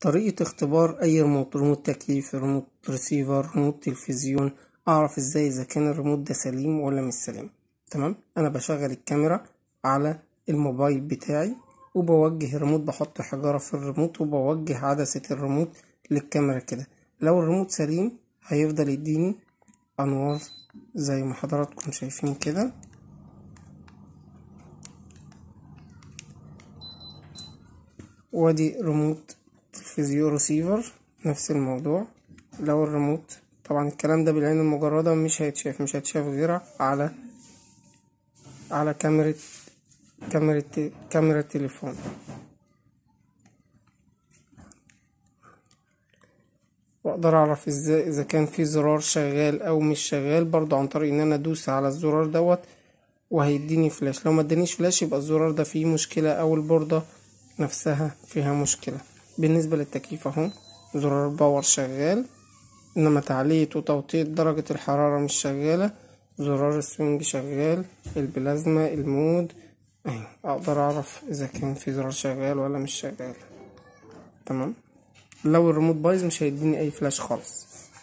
طريقة اختبار أي ريموت ريموت تكييف ريموت ريسيفر ريموت تلفزيون أعرف إزاي إذا كان الريموت ده سليم ولا مش سليم تمام أنا بشغل الكاميرا على الموبايل بتاعي وبوجه الريموت بحط حجارة في الريموت وبوجه عدسة الريموت للكاميرا كده لو الريموت سليم هيفضل يديني أنوار زي ما حضراتكم شايفين كده وادي ريموت تلفزيون ريسيفر نفس الموضوع لو الريموت طبعا الكلام ده بالعين المجردة مش هيتشاف مش هيتشاف غير على على كاميرا كاميرا كاميرا التليفون واقدر اعرف ازاي اذا كان في زرار شغال او مش شغال برضو عن طريق ان انا ادوس على الزرار دوت وهيديني فلاش لو ما ادانيش فلاش يبقى الزرار ده فيه مشكلة او البوردة نفسها فيها مشكلة بالنسبة للتكييف اهو زرار الباور شغال انما تعلية وتوطية درجة الحرارة مش شغالة زرار السوينج شغال البلازما المود اهي اقدر اعرف اذا كان في زرار شغال ولا مش شغال تمام لو الريموت بايظ مش هيديني اي فلاش خالص